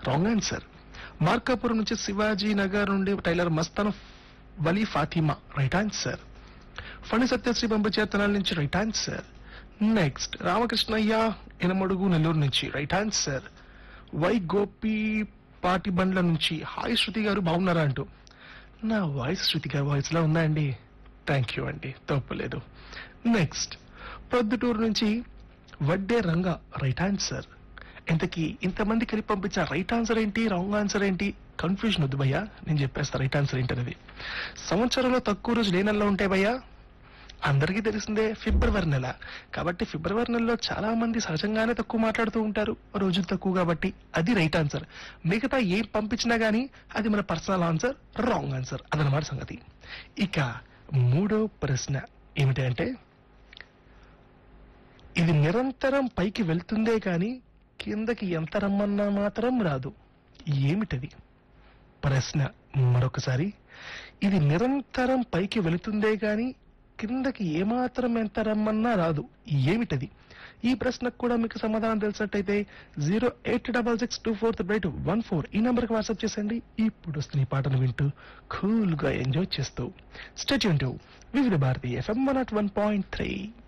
wrong answer Markapuram నుంచి శివాజీ నగర్ నుండి tailor Mastan Vali Fatima right answer Phani Satyasri పంపచేతనాల నుంచి right answer next Ramakrishnaiah Enamadugu Nellore నుంచి రైట్ ఆన్సర్ వై గోపి పాటి బండ్ల నుంచి హాయ్ శృతి గారు బాగున్నారా అంటూ నా వాయిస్ శృతి గారి వాయిస్ లా ఉందా అండి థ్యాంక్ యూ అండి తప్పలేదు నెక్స్ట్ ప్రొద్దుటూరు నుంచి వడ్డే రంగ రైట్ ఆన్సర్ ఇంతకీ ఇంతమంది కలిపి పంపించిన రైట్ ఆన్సర్ ఏంటి రాంగ్ ఆన్సర్ ఏంటి కన్ఫ్యూజన్ వద్దు భయ్యా నేను చెప్పేస్తా రైట్ ఆన్సర్ ఏంటనేది సంవత్సరంలో తక్కువ రోజులు ఏ నెలలో ఉంటాయి భయ్యా అందరికీ తెలిసిందే ఫిబ్రవరి నెల కాబట్టి ఫిబ్రవరి నెలలో చాలా మంది సహజంగానే తక్కువ మాట్లాడుతూ ఉంటారు రోజులు తక్కువ కాబట్టి అది రైట్ ఆన్సర్ మిగతా ఏం పంపించినా గానీ అది మన పర్సనల్ ఆన్సర్ రాంగ్ ఆన్సర్ అదనమాట సంగతి ఇక మూడో ప్రశ్న ఏమిటి అంటే ఇది నిరంతరం పైకి వెళ్తుందే కానీ కిందకి ఎంత రమ్మన్నా మాత్రం రాదు ఏమిటది ప్రశ్న మరొకసారి ఇది నిరంతరం పైకి వెళుతుందే గాని కిందకి ఏమాత్రం ఎంత రమ్మన్నా రాదు ఏమిటది ఈ ప్రశ్నకు కూడా మీకు సమాధానం తెలిసినట్టయితే zero eight double six two four eight one four ఈ నంబర్కి వాట్సాప్ చేసండి ఇప్పుడు వస్తున్న ఈ పాటను వింటూ కూల్ గా ఎంజాయ్ చేస్తూ stay Vividh Bharati FM one at one point three